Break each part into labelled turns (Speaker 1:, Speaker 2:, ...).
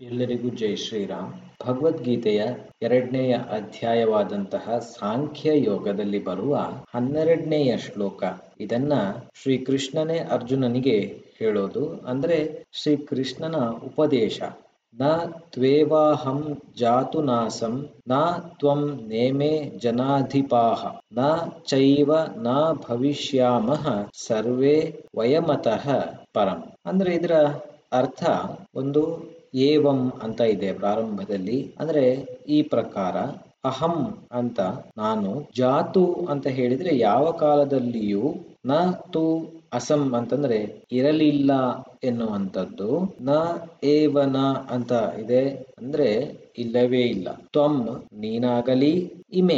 Speaker 1: ಎಲ್ಲರಿಗೂ ಜೈ ಶ್ರೀರಾಮ್ ಭಗವದ್ಗೀತೆಯ ಎರಡನೆಯ ಅಧ್ಯಾಯವಾದಂತಹ ಸಾಂಖ್ಯ ಯೋಗದಲ್ಲಿ ಬರುವ ಹನ್ನೆರಡನೆಯ ಶ್ಲೋಕ ಇದನ್ನ ಶ್ರೀಕೃಷ್ಣನೇ ಅರ್ಜುನನಿಗೆ ಹೇಳೋದು ಅಂದ್ರೆ ಶ್ರೀಕೃಷ್ಣನ ಉಪದೇಶ ನ ತ್ವೇವಾಹಂ ಜಾತು ನಾಸಂ ನ ತ್ವಂ ನೇಮೇ ಜನಾಧಿಪಾಹ ನ ಚೈವ ನ ಭವಿಷ್ಯಾಮಃ ಸರ್ವೇ ವಯಮತಃ ಪರಂ ಅಂದ್ರೆ ಇದರ ಅರ್ಥ ಒಂದು ಏವಂ ಅಂತ ಇದೆ ಪ್ರಾರಂಭದಲ್ಲಿ ಅಂದ್ರೆ ಈ ಪ್ರಕಾರ ಅಹಂ ಅಂತ ನಾನು ಜಾತು ಅಂತ ಹೇಳಿದ್ರೆ ಯಾವ ಕಾಲದಲ್ಲಿಯೂ ನ ತು ಅಸಂ ಅಂತಂದ್ರೆ ಇರಲಿಲ್ಲ ಎನ್ನುವಂಥದ್ದು ನ ಏವನ ಅಂತ ಇದೆ ಅಂದ್ರೆ ಇಲ್ಲವೇ ಇಲ್ಲ ತ್ವಂ ನೀನಾಗಲಿ ಇಮೆ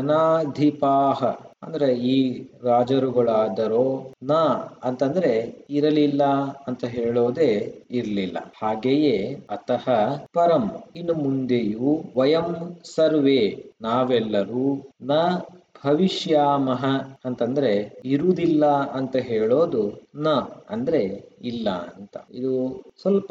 Speaker 1: ಚನಾಧಿಪಾಹ ಅಂದ್ರೆ ಈ ರಾಜರುಗಳಾದರೋ ನ ಅಂತಂದ್ರೆ ಇರಲಿಲ್ಲ ಅಂತ ಹೇಳೋದೇ ಇರ್ಲಿಲ್ಲ ಹಾಗೆಯೇ ಅತಃ ಪರಂ ಇನ್ನು ಮುಂದೆಯೂ ವಯಂ ಸರ್ವೇ ನಾವೆಲ್ಲರೂ ನ ಭವಿಷ್ಯಾಮಹ ಅಂತಂದ್ರೆ ಇರುವುದಿಲ್ಲ ಅಂತ ಹೇಳೋದು ನ ಅಂದ್ರೆ ಇಲ್ಲ ಅಂತ ಇದು ಸ್ವಲ್ಪ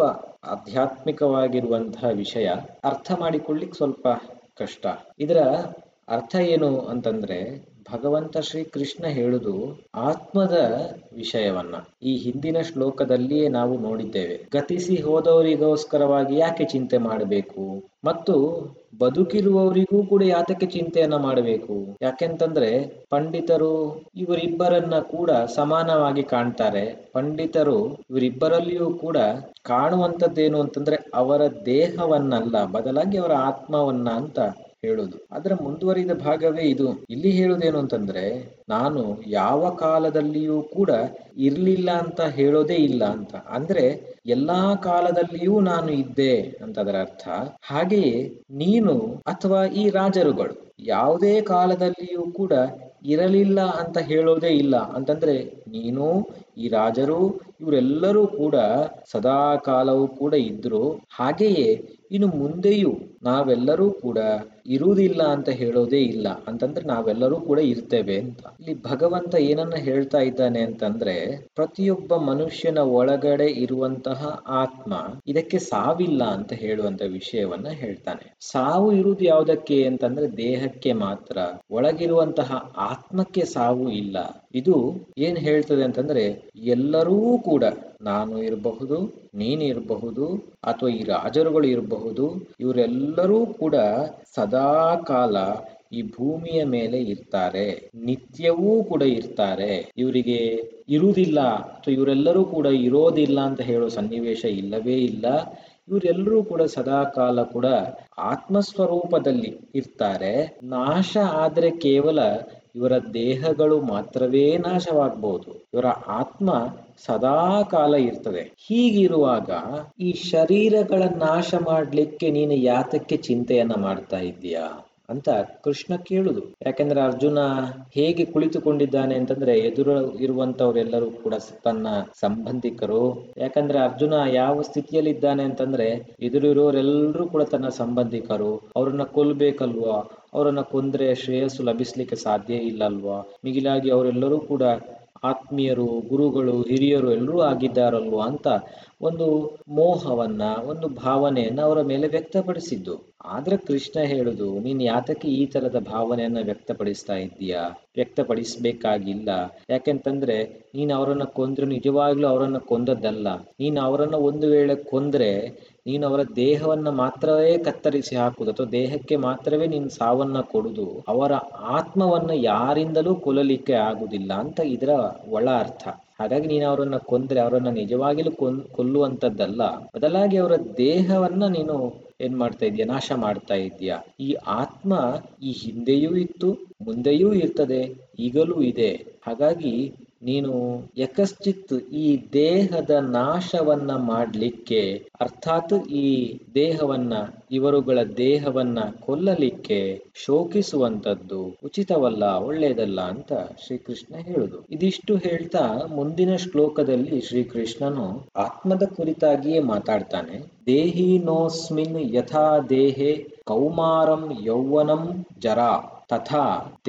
Speaker 1: ಆಧ್ಯಾತ್ಮಿಕವಾಗಿರುವಂತಹ ವಿಷಯ ಅರ್ಥ ಮಾಡಿಕೊಳ್ಳಿಕ್ ಸ್ವಲ್ಪ ಕಷ್ಟ ಇದರ ಅರ್ಥ ಏನು ಅಂತಂದ್ರೆ ಭಗವಂತ ಶ್ರೀ ಕೃಷ್ಣ ಹೇಳುದು ಆತ್ಮದ ವಿಷಯವನ್ನ ಈ ಹಿಂದಿನ ಶ್ಲೋಕದಲ್ಲಿಯೇ ನಾವು ನೋಡಿದ್ದೇವೆ ಗತಿಸಿ ಹೋದವರಿಗೋಸ್ಕರವಾಗಿ ಯಾಕೆ ಚಿಂತೆ ಮಾಡಬೇಕು ಮತ್ತು ಬದುಕಿರುವವರಿಗೂ ಕೂಡ ಯಾತಕ್ಕೆ ಚಿಂತೆಯನ್ನ ಮಾಡಬೇಕು ಯಾಕೆಂತಂದ್ರೆ ಪಂಡಿತರು ಇವರಿಬ್ಬರನ್ನ ಕೂಡ ಸಮಾನವಾಗಿ ಕಾಣ್ತಾರೆ ಪಂಡಿತರು ಇವರಿಬ್ಬರಲ್ಲಿಯೂ ಕೂಡ ಕಾಣುವಂಥದ್ದೇನು ಅಂತಂದ್ರೆ ಅವರ ದೇಹವನ್ನಲ್ಲ ಬದಲಾಗಿ ಅವರ ಆತ್ಮವನ್ನ ಅಂತ ಹೇಳುದು ಅದರ ಮುಂದುವರಿದ ಭಾಗವೇ ಇದು ಇಲ್ಲಿ ಹೇಳುವುದೇನು ಅಂತಂದ್ರೆ ನಾನು ಯಾವ ಕಾಲದಲ್ಲಿಯೂ ಕೂಡ ಇರ್ಲಿಲ್ಲ ಅಂತ ಹೇಳೋದೇ ಇಲ್ಲ ಅಂತ ಅಂದ್ರೆ ಎಲ್ಲಾ ಕಾಲದಲ್ಲಿಯೂ ನಾನು ಇದ್ದೆ ಅಂತ ಅದರ ಅರ್ಥ ಹಾಗೆಯೇ ನೀನು ಅಥವಾ ಈ ರಾಜರುಗಳು ಯಾವುದೇ ಕಾಲದಲ್ಲಿಯೂ ಕೂಡ ಇರಲಿಲ್ಲ ಅಂತ ಹೇಳೋದೇ ಇಲ್ಲ ಅಂತಂದ್ರೆ ನೀನು ಈ ರಾಜರು ಇವರೆಲ್ಲರೂ ಕೂಡ ಸದಾ ಕಾಲವೂ ಕೂಡ ಇದ್ರು ಹಾಗೆಯೇ ಇನ್ನು ಮುಂದೆಯೂ ನಾವೆಲ್ಲರೂ ಕೂಡ ಇರುವುದಿಲ್ಲ ಅಂತ ಹೇಳೋದೇ ಇಲ್ಲ ಅಂತಂದ್ರೆ ನಾವೆಲ್ಲರೂ ಕೂಡ ಇರ್ತೇವೆ ಅಂತ ಇಲ್ಲಿ ಭಗವಂತ ಏನನ್ನ ಹೇಳ್ತಾ ಇದ್ದಾನೆ ಅಂತಂದ್ರೆ ಪ್ರತಿಯೊಬ್ಬ ಮನುಷ್ಯನ ಒಳಗಡೆ ಇರುವಂತಹ ಆತ್ಮ ಇದಕ್ಕೆ ಸಾವಿಲ್ಲ ಅಂತ ಹೇಳುವಂತ ವಿಷಯವನ್ನ ಹೇಳ್ತಾನೆ ಸಾವು ಇರುವುದು ಯಾವುದಕ್ಕೆ ಅಂತಂದ್ರೆ ದೇಹಕ್ಕೆ ಮಾತ್ರ ಒಳಗಿರುವಂತಹ ಆತ್ಮಕ್ಕೆ ಸಾವು ಇಲ್ಲ ಇದು ಏನ್ ಹೇಳ್ತದೆ ಅಂತಂದ್ರೆ ಎಲ್ಲರೂ ಕೂಡ ನಾನು ಇರಬಹುದು ನೀನು ಇರಬಹುದು ಅಥವಾ ಈ ರಾಜರುಗಳು ಇರಬಹುದು ಇವರೆಲ್ಲರೂ ಕೂಡ ಸದಾ ಕಾಲ ಈ ಭೂಮಿಯ ಮೇಲೆ ಇರ್ತಾರೆ ನಿತ್ಯವೂ ಕೂಡ ಇರ್ತಾರೆ ಇವರಿಗೆ ಇರುವುದಿಲ್ಲ ಅಥವಾ ಇವರೆಲ್ಲರೂ ಕೂಡ ಇರೋದಿಲ್ಲ ಅಂತ ಹೇಳೋ ಸನ್ನಿವೇಶ ಇಲ್ಲವೇ ಇಲ್ಲ ಇವರೆಲ್ಲರೂ ಕೂಡ ಸದಾ ಕಾಲ ಕೂಡ ಆತ್ಮಸ್ವರೂಪದಲ್ಲಿ ಇರ್ತಾರೆ ನಾಶ ಆದ್ರೆ ಕೇವಲ ಇವರ ದೇಹಗಳು ಮಾತ್ರವೇ ನಾಶವಾಗಬಹುದು ಇವರ ಆತ್ಮ ಸದಾ ಕಾಲ ಇರ್ತದೆ ಹೀಗಿರುವಾಗ ಈ ಶರೀರಗಳ ನಾಶ ಮಾಡ್ಲಿಕ್ಕೆ ನೀನು ಯಾತಕ್ಕೆ ಚಿಂತೆಯನ್ನ ಮಾಡ್ತಾ ಇದ್ದೀಯಾ ಅಂತ ಕೃಷ್ಣ ಕೇಳುದು ಯಾಕೆಂದ್ರೆ ಅರ್ಜುನ ಹೇಗೆ ಕುಳಿತುಕೊಂಡಿದ್ದಾನೆ ಅಂತಂದ್ರೆ ಎದುರು ಇರುವಂತವರೆಲ್ಲರೂ ಕೂಡ ತನ್ನ ಸಂಬಂಧಿಕರು ಯಾಕಂದ್ರೆ ಅರ್ಜುನ ಯಾವ ಸ್ಥಿತಿಯಲ್ಲಿ ಇದ್ದಾನೆ ಅಂತಂದ್ರೆ ಎದುರು ಇರೋರೆಲ್ಲರೂ ಕೂಡ ತನ್ನ ಸಂಬಂಧಿಕರು ಅವ್ರನ್ನ ಕೊಲ್ಬೇಕಲ್ವಾ ಅವರನ್ನ ಕೊಂದ್ರೆ ಶ್ರೇಯಸ್ಸು ಲಭಿಸ್ಲಿಕ್ಕೆ ಸಾಧ್ಯ ಇಲ್ಲ ಅಲ್ವಾ ಮಿಗಿಲಾಗಿ ಅವರೆಲ್ಲರೂ ಕೂಡ ಆತ್ಮೀಯರು ಗುರುಗಳು ಹಿರಿಯರು ಎಲ್ಲರೂ ಆಗಿದ್ದಾರಲ್ವಾ ಅಂತ ಒಂದು ಮೋಹವನ್ನ ಒಂದು ಭಾವನೆಯನ್ನ ಅವರ ಮೇಲೆ ವ್ಯಕ್ತಪಡಿಸಿದ್ದು ಆದ್ರೆ ಕೃಷ್ಣ ಹೇಳುದು ನೀನ್ ಯಾತಕ್ಕೆ ಈ ತರದ ಭಾವನೆಯನ್ನ ವ್ಯಕ್ತಪಡಿಸ್ತಾ ಇದ್ದೀಯಾ ವ್ಯಕ್ತಪಡಿಸ್ಬೇಕಾಗಿಲ್ಲ ಯಾಕೆಂತಂದ್ರೆ ನೀನ್ ಅವರನ್ನ ಕೊಂದ್ರೆ ನಿಜವಾಗ್ಲೂ ಅವರನ್ನ ಕೊಂದದ್ದಲ್ಲ ನೀನ್ ಅವರನ್ನ ಒಂದು ವೇಳೆ ಕೊಂದ್ರೆ ನೀನು ಅವರ ದೇಹವನ್ನ ಮಾತ್ರವೇ ಕತ್ತರಿಸಿ ಹಾಕುದು ಅಥವಾ ದೇಹಕ್ಕೆ ಮಾತ್ರವೇ ನೀನು ಸಾವನ್ನ ಕೊಡುದು ಅವರ ಆತ್ಮವನ್ನ ಯಾರಿಂದಲೂ ಕೊಲ್ಲಲಿಕ್ಕೆ ಆಗುದಿಲ್ಲ ಅಂತ ಇದರ ಒಳ ಅರ್ಥ ಹಾಗಾಗಿ ನೀನು ಅವರನ್ನ ಕೊಂದ್ರೆ ಅವರನ್ನ ನಿಜವಾಗಿಲೂ ಕೊನ್ ಕೊಲ್ಲುವಂಥದ್ದಲ್ಲ ಬದಲಾಗಿ ಅವರ ದೇಹವನ್ನ ನೀನು ಏನ್ ಮಾಡ್ತಾ ಇದೀಯ ನಾಶ ಮಾಡ್ತಾ ಇದೀಯ ಈ ಆತ್ಮ ಈ ಹಿಂದೆಯೂ ಇತ್ತು ಮುಂದೆಯೂ ಇರ್ತದೆ ಈಗಲೂ ಇದೆ ಹಾಗಾಗಿ ನೀನು ಯಕಶ್ಚಿತ್ ಈ ದೇಹದ ನಾಶವನ್ನ ಮಾಡ್ಲಿಕ್ಕೆ ಅರ್ಥಾತ್ ಈ ದೇಹವನ್ನ ಇವರುಗಳ ದೇಹವನ್ನ ಕೊಲ್ಲಲಿಕ್ಕೆ ಶೋಕಿಸುವಂತದ್ದು ಉಚಿತವಲ್ಲ ಒಳ್ಳೆಯದಲ್ಲ ಅಂತ ಶ್ರೀಕೃಷ್ಣ ಹೇಳುದು ಇದಿಷ್ಟು ಹೇಳ್ತಾ ಮುಂದಿನ ಶ್ಲೋಕದಲ್ಲಿ ಶ್ರೀಕೃಷ್ಣನು ಆತ್ಮದ ಕುರಿತಾಗಿಯೇ ಮಾತಾಡ್ತಾನೆ ದೇಹಿ ನೋಸ್ಮಿನ್ ಯಥಾ ದೇಹೆ ಕೌಮಾರಂ ಯೌವನಂ ಜರಾ ತಥಾ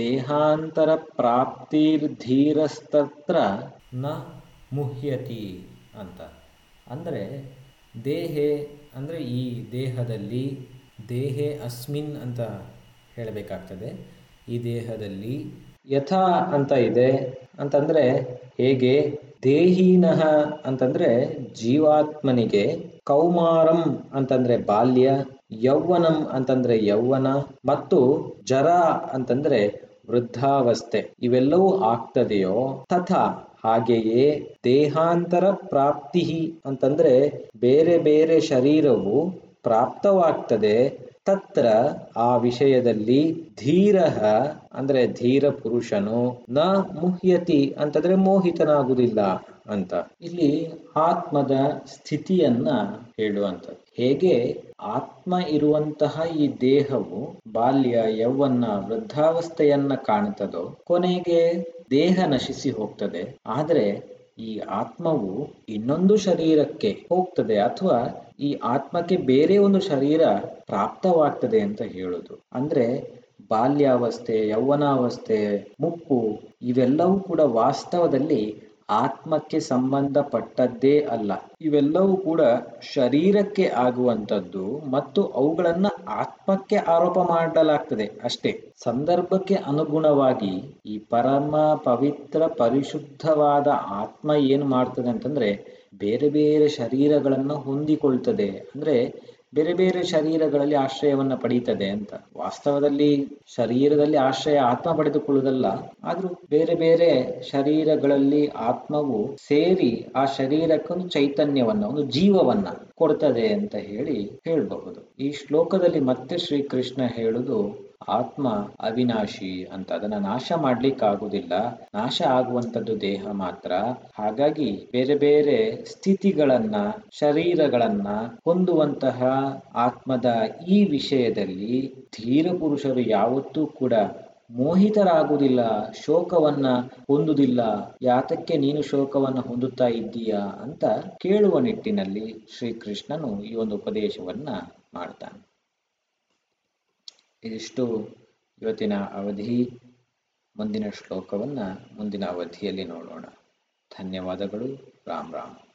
Speaker 1: ದೇಹಾಂತರ ಪ್ರಾಪ್ತಿರ್ಧೀರಸ್ತತ್ರ ನ ಮುಹ್ಯತಿ ಅಂತ ಅಂದರೆ ದೇಹೆ ಅಂದರೆ ಈ ದೇಹದಲ್ಲಿ ದೇಹೆ ಅಸ್ಮಿನ್ ಅಂತ ಹೇಳಬೇಕಾಗ್ತದೆ ಈ ದೇಹದಲ್ಲಿ ಯಥಾ ಅಂತ ಇದೆ ಅಂತಂದರೆ ಹೇಗೆ ದೇಹೀನಃ ಅಂತಂದರೆ ಜೀವಾತ್ಮನಿಗೆ ಕೌಮಾರಂ ಅಂತಂದರೆ ಬಾಲ್ಯ ಯೌವನಂ ಅಂತಂದರೆ ಯೌವನ ಮತ್ತು ಜರ ಅಂತಂದರೆ ವೃದ್ಧಾವಸ್ಥೆ ಇವೆಲ್ಲವೂ ಆಗ್ತದೆಯೋ ತಥಾ ಹಾಗೆಯೇ ದೇಹಾಂತರ ಪ್ರಾಪ್ತಿ ಅಂತಂದ್ರೆ ಬೇರೆ ಬೇರೆ ಶರೀರವು ಪ್ರಾಪ್ತವಾಗ್ತದೆ ತತ್ರ ಆ ವಿಷಯದಲ್ಲಿ ಧೀರ ಅಂದ್ರೆ ಧೀರ ಪುರುಷನು ನ ಮುಹ್ಯತಿ ಅಂತಂದ್ರೆ ಮೋಹಿತನಾಗುವುದಿಲ್ಲ ಅಂತ ಇಲ್ಲಿ ಆತ್ಮದ ಸ್ಥಿತಿಯನ್ನ ಹೇಳುವಂಥದ್ದು ಹೇಗೆ ಆತ್ಮ ಇರುವಂತಹ ಈ ದೇಹವು ಬಾಲ್ಯ ಯೌವನ ವೃದ್ಧಾವಸ್ಥೆಯನ್ನ ಕಾಣುತ್ತದೋ ಕೊನೆಗೆ ದೇಹ ನಶಿಸಿ ಹೋಗ್ತದೆ ಆದರೆ ಈ ಆತ್ಮವು ಇನ್ನೊಂದು ಶರೀರಕ್ಕೆ ಹೋಗ್ತದೆ ಅಥವಾ ಈ ಆತ್ಮಕ್ಕೆ ಬೇರೆ ಒಂದು ಶರೀರ ಪ್ರಾಪ್ತವಾಗ್ತದೆ ಅಂತ ಹೇಳುದು ಅಂದ್ರೆ ಬಾಲ್ಯಾವಸ್ಥೆ ಯೌವನಾವಸ್ಥೆ ಮುಪ್ಪು ಇವೆಲ್ಲವೂ ಕೂಡ ವಾಸ್ತವದಲ್ಲಿ ಆತ್ಮಕ್ಕೆ ಸಂಬಂಧಪಟ್ಟದ್ದೇ ಅಲ್ಲ ಇವೆಲ್ಲವೂ ಕೂಡ ಶರೀರಕ್ಕೆ ಆಗುವಂಥದ್ದು ಮತ್ತು ಅವುಗಳನ್ನ ಆತ್ಮಕ್ಕೆ ಆರೋಪ ಮಾಡಲಾಗ್ತದೆ ಅಷ್ಟೇ ಸಂದರ್ಭಕ್ಕೆ ಅನುಗುಣವಾಗಿ ಈ ಪರಮ ಪವಿತ್ರ ಪರಿಶುದ್ಧವಾದ ಆತ್ಮ ಏನು ಮಾಡ್ತದೆ ಅಂತಂದ್ರೆ ಬೇರೆ ಬೇರೆ ಶರೀರಗಳನ್ನು ಹೊಂದಿಕೊಳ್ತದೆ ಅಂದ್ರೆ ಬೇರೆ ಬೇರೆ ಶರೀರಗಳಲ್ಲಿ ಆಶ್ರಯವನ್ನ ಪಡೀತದೆ ಅಂತ ವಾಸ್ತವದಲ್ಲಿ ಶರೀರದಲ್ಲಿ ಆಶ್ರಯ ಆತ್ಮ ಪಡೆದುಕೊಳ್ಳುವುದಲ್ಲ ಆದ್ರೂ ಬೇರೆ ಬೇರೆ ಶರೀರಗಳಲ್ಲಿ ಆತ್ಮವು ಸೇರಿ ಆ ಶರೀರಕ್ಕೊಂದು ಚೈತನ್ಯವನ್ನ ಒಂದು ಜೀವವನ್ನ ಕೊಡ್ತದೆ ಅಂತ ಹೇಳಿ ಹೇಳಬಹುದು ಈ ಶ್ಲೋಕದಲ್ಲಿ ಮತ್ತೆ ಶ್ರೀಕೃಷ್ಣ ಹೇಳುದು ಆತ್ಮ ಅವಿನಾಶಿ ಅಂತ ಅದನ್ನ ನಾಶ ಮಾಡ್ಲಿಕ್ಕಾಗುದಿಲ್ಲ ನಾಶ ಆಗುವಂಥದ್ದು ದೇಹ ಮಾತ್ರ ಹಾಗಾಗಿ ಬೇರೆ ಬೇರೆ ಸ್ಥಿತಿಗಳನ್ನ ಶರೀರಗಳನ್ನ ಹೊಂದುವಂತಹ ಆತ್ಮದ ಈ ವಿಷಯದಲ್ಲಿ ಧೀರ ಪುರುಷರು ಯಾವತ್ತೂ ಕೂಡ ಮೋಹಿತರಾಗುವುದಿಲ್ಲ ಶೋಕವನ್ನ ಹೊಂದುವುದಿಲ್ಲ ಯಾತಕ್ಕೆ ನೀನು ಶೋಕವನ್ನ ಹೊಂದುತ್ತಾ ಇದ್ದೀಯಾ ಅಂತ ಕೇಳುವ ನಿಟ್ಟಿನಲ್ಲಿ ಶ್ರೀಕೃಷ್ಣನು ಈ ಒಂದು ಉಪದೇಶವನ್ನ ಮಾಡ್ತಾನೆ ಇದಿಷ್ಟು ಇವತ್ತಿನ ಅವಧಿ ಮುಂದಿನ ಶ್ಲೋಕವನ್ನ ಮುಂದಿನ ಅವಧಿಯಲ್ಲಿ ನೋಡೋಣ ಧನ್ಯವಾದಗಳು ರಾಮ್ ರಾಮ್